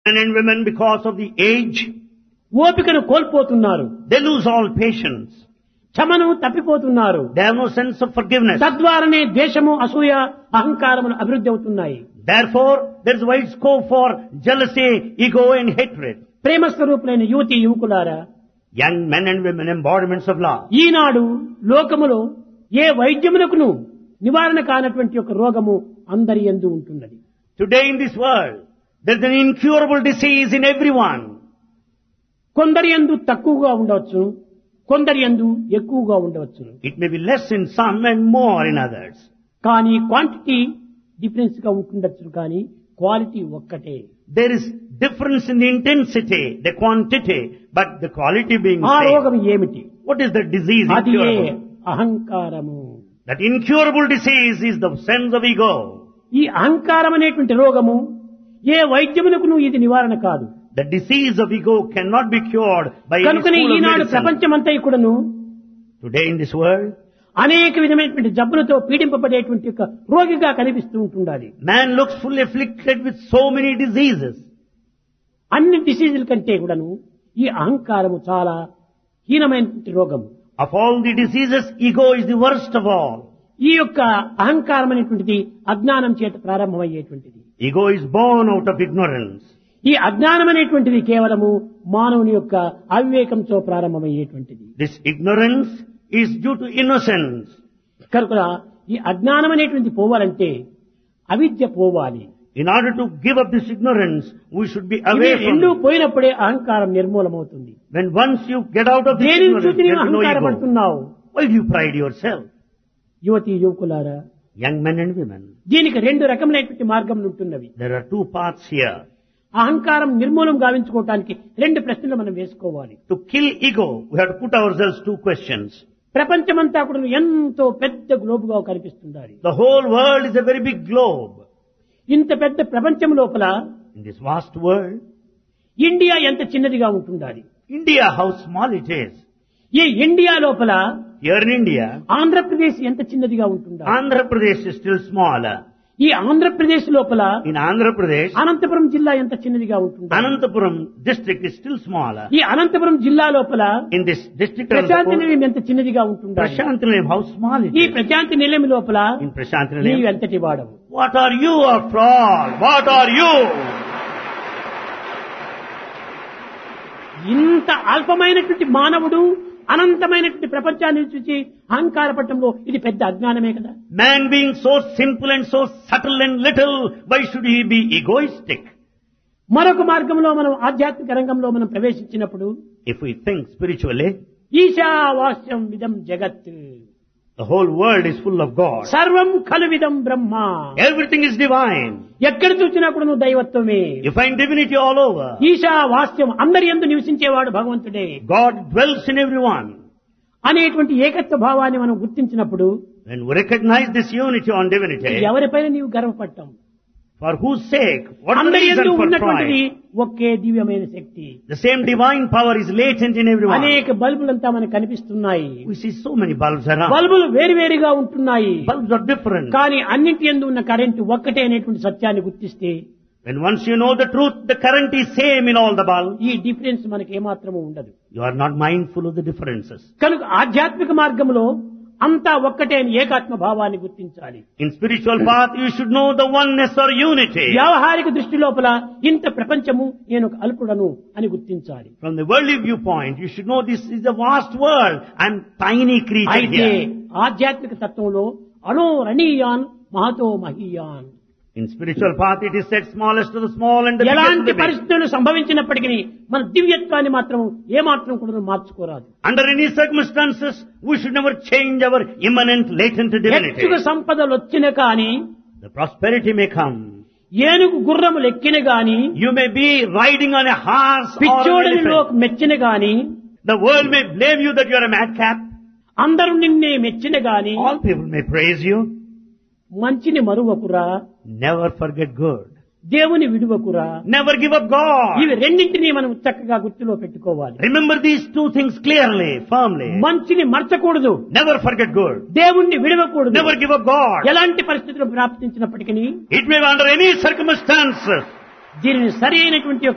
Men and women, because of the age, ఓపికను కోల్పోతున్నారు they lose all patience. క్షమను తప్పిపోతున్నారు They have no sense of forgiveness. తద్వారానే ద్వేషము అసూయ అహంకారములు అభివృద్ధి అవుతున్నాయి Therefore, there is wide scope for jealousy, ego and hatred. ప్రేమ స్వరూపులైన యువతి యువకులారా Young men and women, embodiments of love. ఈనాడు లోకములో ఏ వైద్యమునకును నివారణ కానటువంటి ఒక రోగము అందరి ఎందు ఉంటున్నది Today in this world, there is an incurable disease in everyone. కొందరి ఎందు తక్కువగా ఉండవచ్చు కొందరి ఎందు ఎక్కువగా ఉండవచ్చు It may be less in some and more in others. కానీ క్వాంటిటీ డిఫరెన్స్ గా ఉంటుండొచ్చు కానీ క్వాలిటీ ఒక్కటే There is difference in the intensity, the quantity, but the quality being ఆ same. రోగం ఏమిటి What is the disease అది ఏ incurable? అహంకారము That incurable disease is the sense of ego. ఈ అహంకారం అనేటువంటి రోగము ఏ వైద్యమునకును ఇది నివారణ కాదు The disease of ego cannot be cured by any కనుకనే school of ఈనాడు medicine. ప్రపంచమంతా కూడాను Today in this world, అనేక విధమైనటువంటి జబ్బులతో పీడింపబడేటువంటి ఒక రోగిగా కనిపిస్తూ ఉంటుండాలి man looks fully afflicted with so many diseases. అన్ని డిసీజుల కంటే కూడాను ఈ అహంకారము చాలా హీనమైనటువంటి రోగము Of all the diseases, ego is the worst of all. ఈ యొక్క అహంకారం అనేటువంటిది అజ్ఞానం చేత ప్రారంభమయ్యేటువంటిది Ego is born out of ignorance. ఈ అజ్ఞానం అనేటువంటిది కేవలము మానవుని యొక్క అవివేకంతో ప్రారంభమయ్యేటువంటిది This ignorance is due to innocence. కనుక ఈ అజ్ఞానం అనేటువంటి పోవాలంటే అవిద్య పోవాలి In order to give up this ignorance, we should be ఇవి away రెండు from పోయినప్పుడే అహంకారం నిర్మూలమవుతుంది When once you get out of this దేనిని ignorance, చూసి నీవు there is no ego. అహంకారపడుతున్నావు Why do you pride yourself? యువతి యువకులారా Young men and women, దీనికి రెండు రకములైనటువంటి మార్గములు ఉంటున్నవి there are two paths here. అహంకారం నిర్మూలం గావించుకోవటానికి రెండు ప్రశ్నలు మనం వేసుకోవాలి To kill ego, we have to put ourselves two questions. ప్రపంచమంతా కూడా ఎంతో పెద్ద గ్లోబుగా కనిపిస్తుండాలి The whole world is a very big globe. ఇంత పెద్ద ప్రపంచం లోపల In this vast world, India ఎంత చిన్నదిగా ఉంటుండాలి India, how small it is. ఈ ఇండియా లోపల Here in India, ఆంధ్రప్రదేశ్ ఎంత చిన్నదిగా ఉంటుండాలి Andhra Pradesh is still smaller. ఈ ఆంధ్రప్రదేశ్ లోపల In Andhra Pradesh, అనంతపురం జిల్లా ఎంత చిన్నదిగా ఉంటుంది Anantapuram district is still smaller. ఈ అనంతపురం జిల్లా లోపల In this district, Prashanti Anantapur, నిలయం ఎంత చిన్నదిగా ఉంటుంది Prashantilayam, how small it ఈ is. ప్రశాంతి నిలయం లోపల In నీవు Prashantilayam, ఎంతటి వాడవు what are you after all? What are you? ఇంత అల్పమైనటువంటి మానవుడు అనంతమైనటువంటి ప్రపంచాన్ని చూసి అహంకార పట్టంలో ఇది పెద్ద అజ్ఞానమే కదా Man being so simple and so subtle and little, why should he be egoistic? మరొక మార్గంలో మనం ఆధ్యాత్మిక రంగంలో మనం ప్రవేశించినప్పుడు If we think spiritually, ఈశావాస్యం విధం జగత్ the whole world is full of God. సర్వం ఖలు విధం బ్రహ్మ Everything is divine. ఎక్కడ చూసినా కూడా నువ్వు దైవత్వమే You find divinity all over. ఈశావాస్యం అందరి ఎందు నివసించేవాడు భగవంతుడే God dwells in everyone. అనేటువంటి ఏకత్వ భావాన్ని మనం గుర్తించినప్పుడు When we recognize this unity on divinity, ఎవరిపైన నీవు గర్వపడటం for whose sake? What is the అందరి ఎందు reason for ఉన్నటువంటిది pride? ఒకే దివ్యమైన శక్తి The same divine power is latent in everyone. అనేక బల్బులంతా మనకు కనిపిస్తున్నాయి We see so many bulbs around. బల్బులు వేరువేరుగా ఉంటున్నాయి Bulbs are different. కానీ అన్నింటి ఎందు ఉన్న కరెంటు ఒక్కటే అనేటువంటి సత్యాన్ని గుర్తిస్తే When once you know the truth, the current is same in all the bulbs. ఈ డిఫరెన్స్ మనకి ఏమాత్రము ఉండదు You are not mindful of the differences. కనుక ఆధ్యాత్మిక మార్గంలో అంతా ఒక్కటే అని ఏకాత్మ భావాన్ని గుర్తించాలి In spiritual path, you should know the oneness or unity. వ్యావహారిక దృష్టి లోపల ఇంత ప్రపంచము నేను ఒక అల్పుడను అని గుర్తించాలి From the worldly viewpoint, you should know this is a vast world. I'm tiny creature అయితే here. ఆధ్యాత్మిక తత్వంలో అణో రణీయాన్ మహతో మహీయాన్ In spiritual path, it is said smallest to the small and the biggest to ఎలాంటి the big. పరిస్థితులు సంభవించినప్పటికీ మన దివ్యత్వాన్ని మాత్రం ఏమాత్రం కూడా మార్చుకోరాదు Under any circumstances, we should never change our immanent, latent divinity. హెచ్చుక సంపదలు వచ్చిన కాని The prosperity may come. ఏనుగు గుర్రములు ఎక్కిన గాని You may be riding on a horse or an పిచ్చోడిని elephant. లోకి మెచ్చిన గాని The world may blame you that you are a madcap. అందరూ నిన్నే మెచ్చిన గాని All people may praise you. మంచిని మరువకురా Never forget good. దేవుని విడువకురా Never give up God. ఇవి రెండింటినీ మనం చక్కగా గుర్తులో పెట్టుకోవాలి Remember these two things clearly, firmly. మంచిని మర్చకూడదు Never forget good. దేవుణ్ణి విడవకూడదు Never give up God. ఎలాంటి పరిస్థితులు ప్రాప్తించినప్పటికీ It may be under any circumstances. దీనిని సరి అయినటువంటి